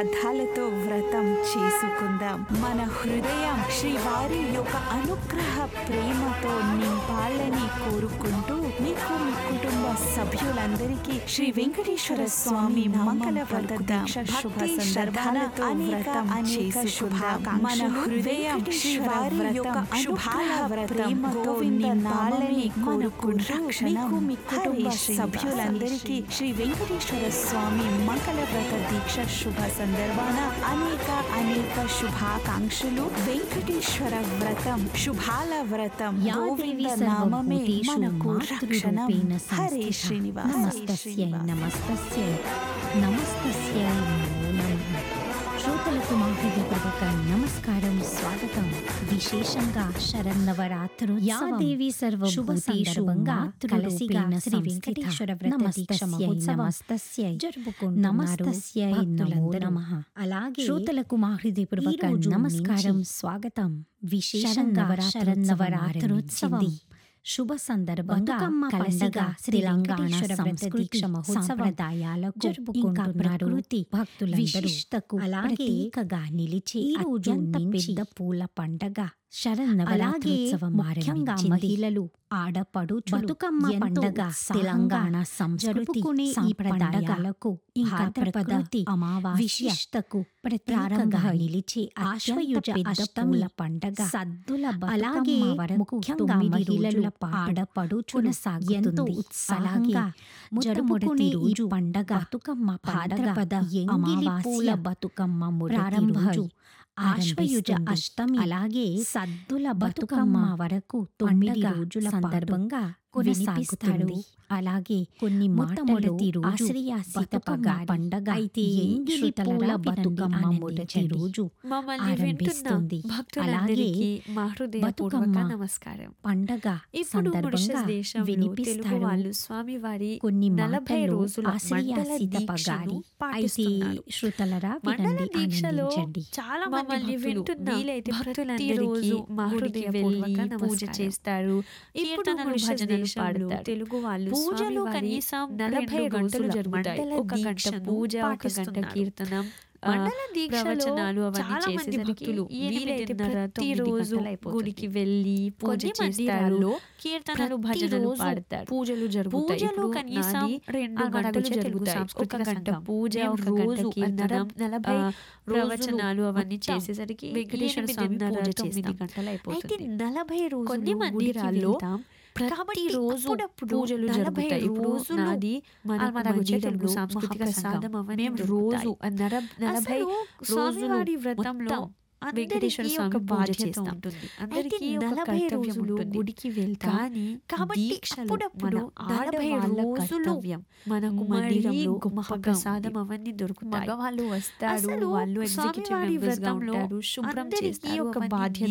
శ్రద్ధలతో వ్రతం చేసుకుందాం మన హృదయం శ్రీవారి యొక్క అనుగ్రహ ప్రేమతో నింపాలని కోరుకుంటూ మీకు మీ కుటుంబ సభ్యులందరికీ శ్రీ వెంకటేశ్వర స్వామి మంగళ వ్రత దీక్ష శుభ సందర్భాలతో వ్రతం అనేక శుభాకాంక్షలు మన హృదయం శ్రీవారి యొక్క శుభాల ప్రేమతో నింపాలని కోరుకుంటూ మీకు మీ కుటుంబ సభ్యులందరికీ శ్రీ వెంకటేశ్వర స్వామి మంగళ వ్రత దీక్ష శుభ సందర్భాన అనేక అనేక శుభాకాంక్షలు వెంకటేశ్వర వ్రతం శుభాల వ్రతం యా దేవి గోవింద నామమే సర్వభూతేషు మనకు రక్షణ మాతృరూపేణ హరే సంస్థితా. శ్రీనివాస నమస్తస్యై నమస్తస్యై నమస్తస్యై నమో నమః శ్రోతలకు మా హృదయపూర్వక నమస్కారం స్వాగతం విశేషంగా శరన్నవరాత్రు యా దేవి సర్వభూతేషు కలసిగా శ్రీ వెంకటేశ్వర వ్రత దీక్ష మహోత్సవం జరుపుకుంటున్నారు నమస్తస్యై నమో నమః అలాగే శ్రోతలకు మా హృదయపూర్వక నమస్కారం స్వాగతం విశేషంగా శరన్నవరాత్రోత్సవం శుభ సందర్భంగా కలసిగా తెలంగాణ సంస్కృతి సంప్రదాయాలకు జరుపుకుంటున్నారు భక్తుల విశిష్టకు అలాగేకగా నిలిచి అత్యంత పెద్ద పూల పండగ శరన్నవరాత్రోత్సవం ముఖ్యంగా మహిళలు ఆడపడు బతుకమ్మ పండగ తెలంగాణ జరుపుకునే ఈ పండగలకు భాద్రపద అమావాస్య విశిష్టకు ప్రత్యేకంగా నిలిచి ఆశ్వయుజ అష్టముల పండగ సద్దుల అలాగే ముఖ్యంగా మహిళల ఆడపడు ఎంతో ఉత్సాహంగా జరుపుకునే ఈ పండగ బతుకమ్మ భాద్రపద అమావాస్య బతుకమ్మ ప్రారంభ ఆశ్వయుజ అష్టమి అలాగే సద్దుల బతుకమ్మ వరకు తొమ్మిది రోజుల సందర్భంగా కొనసాగుతాడు అలాగే కొన్ని మొట్టమొదటి రోజు బతుకమ్మ పండగ అయితే ఎంగిలి పూల బతుకమ్మ మొదటి రోజు మమ్మల్ని వింటున్న ఆరంభిస్తుంది అలాగే భక్తులందరికీ మా హృదయపూర్వక బతుకమ్మ నమస్కారం పండగ ఇప్పుడు మారిషస్ సందర్భంగా దేశంలో తెలుగు వినిపిస్తారు వాళ్ళు స్వామివారి కొన్ని నలభై మాటలు రోజుల మండల ఆశ్రయాసిత దీక్షను పగారి అయితే పాటిస్తున్నారు. శ్రుతలరా మండల వినండి దీక్షలో ఆనందించండి చాలా మంది మమ్మల్ని భక్తులు వింటున్న వీలైతే భక్తులందరికీ ప్రతిరోజు మా గుడికి హృదయపూర్వక వెళ్ళి పూజ నమస్కారం. చేస్తారు ఇప్పుడు కీర్తనలు, మారిషస్ భజనలు దేశంలో పాడతారు. తెలుగు వాళ్ళు పూజలు స్వామివారి కనీసం నలభై రెండు గంటలు గంటలు జరుగుతాయి జరుగుతాయి. ఒక గంట దీక్షను పూజ ఒక గంట పాటిస్తున్నారు. కీర్తనం ఆ, మండల దీక్షలో ప్రవచనాలు అవన్నీ చాలా మంది చేసేసరికి భక్తులు వీలైతే ఎనిమిదిన్నర, తొమ్మిది ప్రతిరోజు గంటలు అయిపోతుంది. గుడికి వెళ్ళి పూజ కొన్ని చేస్తారు మందిరాల్లో కీర్తనలు భజనలు ప్రతిరోజు పాడతారు పూజలు జరుగుతాయి. పూజలు ఇప్పుడు కనీసం నాది రెండు ఆ గంటలు తెలుగు జరుగుతాయి ఒక సాంస్కృతిక గంట సంఘం. పూజ మేము ఒక గంట రోజు కీర్తనం నలభై ఆ, రోజులు ప్రవచనాలు అవన్నీ మొత్తం చేసేసరికి వెంకటేశ్వర స్వామి ఎనిమిదిన్నర, పూజ తొమ్మిది చేస్తాం. గంటలు అయితే అయిపోతుంది నలభై రోజులు కొన్ని గుడికి మందిరాల్లో వెళ్తాం. కాబట్టి ప్రతిరోజు అప్పుడప్పుడు పూజలు నలభై జరుగుతాయి ఇప్పుడు రోజులు నాది మన ఆ మనకు మందిరంలో తెలుగు సాంస్కృతిక మహాప్రసాదం సంఘం. అవన్నీ మేము దొరుకుతాయి. రోజు ఆ నర- నలభై అసలు రోజులు స్వామివారి వ్రతంలో మొత్తం వెంకటేశ్వర అందరికీ స్వామి ఒక పూజ బాధ్యత చేస్తాం. ఉంటుంది అందరికీ అయితే ఒక నలభై కర్తవ్యం రోజులు ఉంటుంది. గుడికి వెళ్తాం కానీ కాబట్టి దీక్షలు అప్పుడప్పుడు మన నలభై ఆడవాళ్ళ రోజులు కర్తవ్యం. మనకు మరీ మందిరంలో గొప్పగా మహాప్రసాదం ఉంది. అవన్నీ దొరుకుతాయి మగవాళ్ళు వస్తారు అసలు వాళ్ళు ఎగ్జిక్యూటివ్ స్వామివారి మెంబర్స్ గా వ్రతంలో ఉంటారు శుభ్రం అందరికీ చేస్తారు ఒక అవన్నీ బాధ్యత